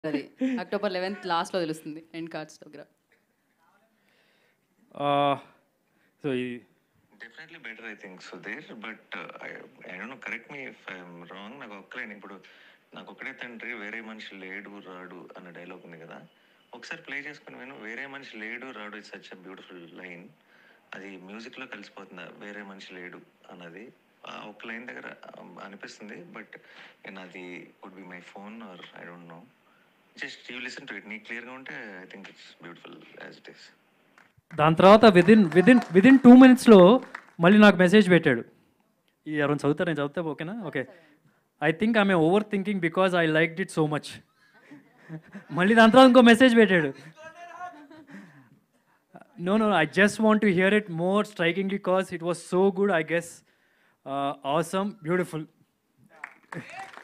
అది October eleventh లాస్ట్లో తెలుస్తుంది ఎండ్ కార్డ్స్ దగ్గర సో ఈ definitely better I think so there but I don't know correct me if I'm wrong నాకు ఒక్కలే ఇప్పుడు నాకు ఒక్కడే తండ్రి వేరే మనిషి లేడు రాడు అన్న డైలాగ్ ఉంది కదా ఒకసారి ప్లే చేసుకుని నేను వేరే మనిషి లేడు రాడు it's such a beautiful line అది మ్యూజిక్లో కలిసిపోతుంది ఆ వేరే మనిషి లేడు అన్నది ఆ ఒక్క లైన్ దగ్గర um, అనిపిస్తుంది బట్ నేను అది would be my phone or I don't know just you listen to it నీకు క్లియర్గా ఉంటే I think it's beautiful as it is దాని తర్వాత విదిన్ విదిన్ విదిన్ టూ మినిట్స్లో మళ్ళీ నాకు మెసేజ్ పెట్టాడు ఈ ఎవరైనా చదువుతారు నేను చదివితే ఓకేనా okay I think I'm over thinking because I like it so much మళ్ళీ దాని తర్వాత ఇంకో మెసేజ్ పెట్టాడు no no I just want to hear it more striking because it was so good I guess awesome beautiful